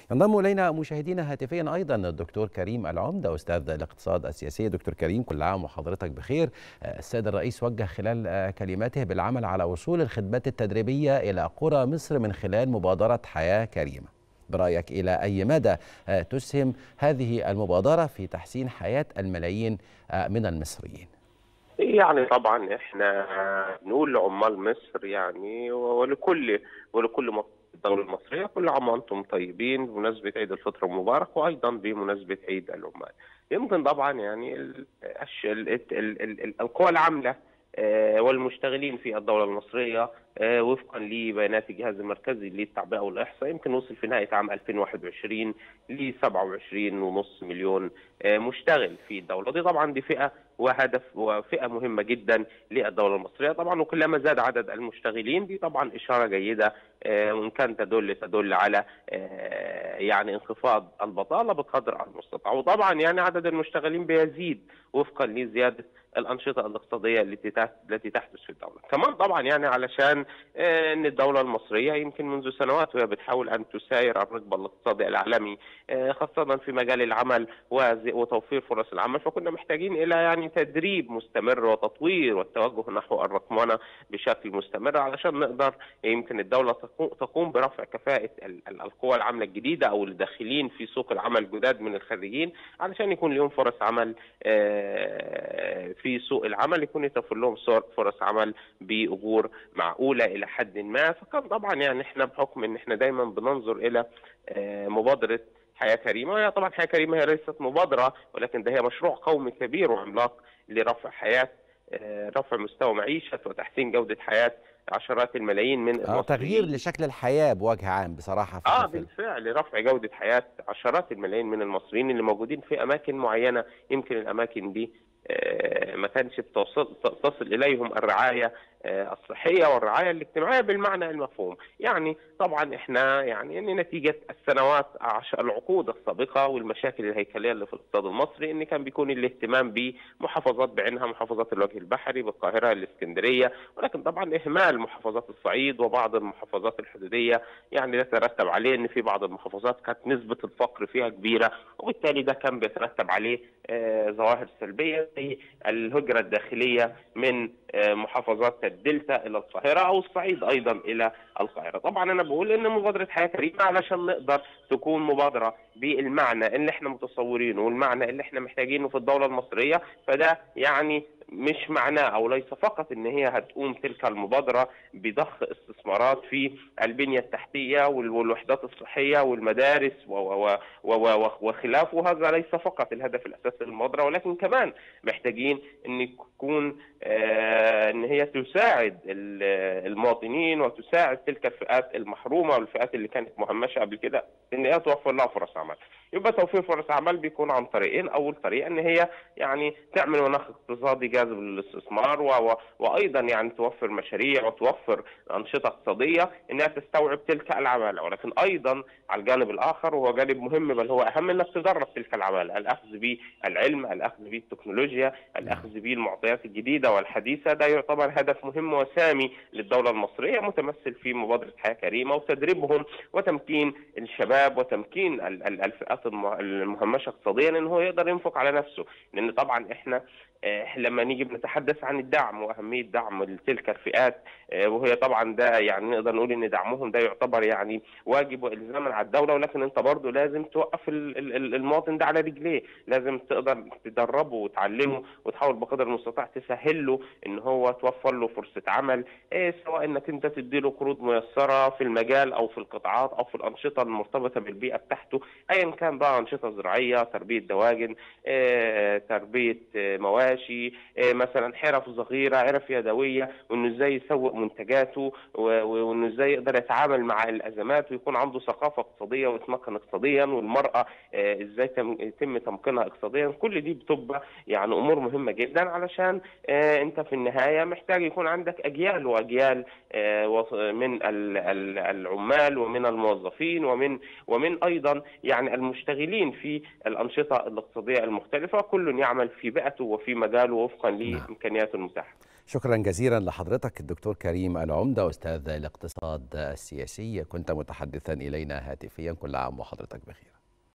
انضم الينا مشاهدينا هاتفيا ايضا الدكتور كريم العمده استاذ الاقتصاد السياسي دكتور كريم كل عام وحضرتك بخير السيد الرئيس وجه خلال كلماته بالعمل على وصول الخدمات التدريبيه الى قرى مصر من خلال مبادره حياه كريمه برايك الى اي مدى تسهم هذه المبادره في تحسين حياه الملايين من المصريين يعني طبعا احنا نقول لعمال مصر يعني ولكل ولكل الدولة المصرية كل عام وأنتم طيبين بمناسبة عيد الفطر المبارك وأيضا بمناسبة عيد العمال يمكن طبعا يعني ال ال ال ال القوى العاملة والمشتغلين في الدولة المصرية وفقا لبيانات الجهاز المركزي للتعبئة والإحصاء يمكن وصل في نهاية عام 2021 ل 27.5 مليون مشتغل في الدولة دي طبعا دي فئة وهدف وفئة مهمة جدا للدولة المصرية طبعا وكلما زاد عدد المشتغلين دي طبعا إشارة جيدة وإن كان تدل تدل على يعني انخفاض البطالة بقدر المستطاع وطبعا يعني عدد المشتغلين بيزيد وفقا لزيادة الانشطه الاقتصاديه التي التي تحدث في الدوله، كمان طبعا يعني علشان ان الدوله المصريه يمكن منذ سنوات وهي بتحاول ان تساير الركب الاقتصادي العالمي خاصه في مجال العمل وتوفير فرص العمل فكنا محتاجين الى يعني تدريب مستمر وتطوير والتوجه نحو الرقمنه بشكل مستمر علشان نقدر يمكن الدوله تقوم برفع كفاءه القوى العامله الجديده او الداخلين في سوق العمل الجداد من الخريجين علشان يكون لهم فرص عمل في سوق العمل يكون يتوفر لهم فرص عمل باجور معقوله الى حد ما فكان طبعا يعني احنا بحكم ان احنا دايما بننظر الى مبادره حياه كريمه وهي طبعا حياه كريمه هي ليست مبادره ولكن ده هي مشروع قومي كبير وعملاق لرفع حياه رفع مستوى معيشه وتحسين جوده حياه عشرات الملايين من المصريين تغيير لشكل الحياه بوجه عام بصراحه اه بالفعل رفع جوده حياه عشرات الملايين من المصريين اللي موجودين في اماكن معينه يمكن الاماكن دي ما كانش بتوصل تصل اليهم الرعايه الصحيه والرعايه الاجتماعيه بالمعنى المفهوم، يعني طبعا احنا يعني ان نتيجه السنوات العقود السابقه والمشاكل الهيكليه اللي في الاقتصاد المصري ان كان بيكون الاهتمام بمحافظات بعينها محافظات الوجه البحري بالقاهره الاسكندريه ولكن طبعا اهمال محافظات الصعيد وبعض المحافظات الحدوديه يعني ده ترتب عليه ان في بعض المحافظات كانت نسبه الفقر فيها كبيره وبالتالي ده كان بيترتب عليه ظواهر سلبيه زي الهجره الداخليه من محافظات الدلتا الى القاهره او الصعيد ايضا الى القاهره، طبعا انا بقول ان مبادره حياه كريمه علشان نقدر تكون مبادره بالمعنى اللي احنا متصورينه والمعنى اللي احنا محتاجينه في الدوله المصريه فده يعني مش معناه او ليس فقط ان هي هتقوم تلك المبادره بضخ استثمارات في البنيه التحتيه والوحدات الصحيه والمدارس وخلافه هذا ليس فقط الهدف الاساسي للمبادره ولكن كمان محتاجين ان يكون آه ان هي تساعد المواطنين وتساعد تلك الفئات المحرومه والفئات اللي كانت مهمشه قبل كده ان هي توفر لها فرص عمل يبقى توفير فرص عمل بيكون عن طريقين اول طريقه ان هي يعني تعمل مناخ اقتصادي جاذب للاستثمار و... و... وايضا يعني توفر مشاريع وتوفر انشطه اقتصاديه انها تستوعب تلك العماله ولكن ايضا على الجانب الاخر وهو جانب مهم بل هو اهم انك تدرب تلك العماله الاخذ بالعلم الاخذ بالتكنولوجيا الاخذ بالمعطيات الجديده والحديثه ده يعتبر هدف مهم وسامي للدوله المصريه متمثل في مبادره حياه كريمه وتدريبهم وتمكين الشباب وتمكين الفئات المهمشه اقتصاديا ان هو يقدر ينفق على نفسه لان طبعا احنا لما نيجي بنتحدث عن الدعم واهميه دعم تلك الفئات وهي طبعا ده يعني نقدر نقول ان دعمهم ده يعتبر يعني واجب والزاما على الدوله ولكن انت برضه لازم توقف المواطن ده على رجليه لازم تقدر تدربه وتعلمه وتحاول بقدر المستطاع تسهل له ان هو توفر له فرصه عمل سواء انك انت تدي له قروض ميسره في المجال او في القطاعات او في الانشطه المرتبطه بالبيئه بتاعته ايا كان بقى انشطه زراعيه تربيه دواجن تربيه مواشي ماشي مثلا حرف صغيره حرف يدويه وانه ازاي يسوق منتجاته وانه ازاي يقدر يتعامل مع الازمات ويكون عنده ثقافه اقتصاديه ويتمكن اقتصاديا والمراه ازاي يتم تمكينها اقتصاديا كل دي بتبقى يعني امور مهمه جدا علشان انت في النهايه محتاج يكون عندك اجيال واجيال من العمال ومن الموظفين ومن ومن ايضا يعني المشتغلين في الانشطه الاقتصاديه المختلفه كل يعمل في بيئته وفي مجاله وفقا وفقا لامكانياته المتاحه. شكرا جزيلا لحضرتك الدكتور كريم العمده استاذ الاقتصاد السياسي كنت متحدثا الينا هاتفيا كل عام وحضرتك بخير.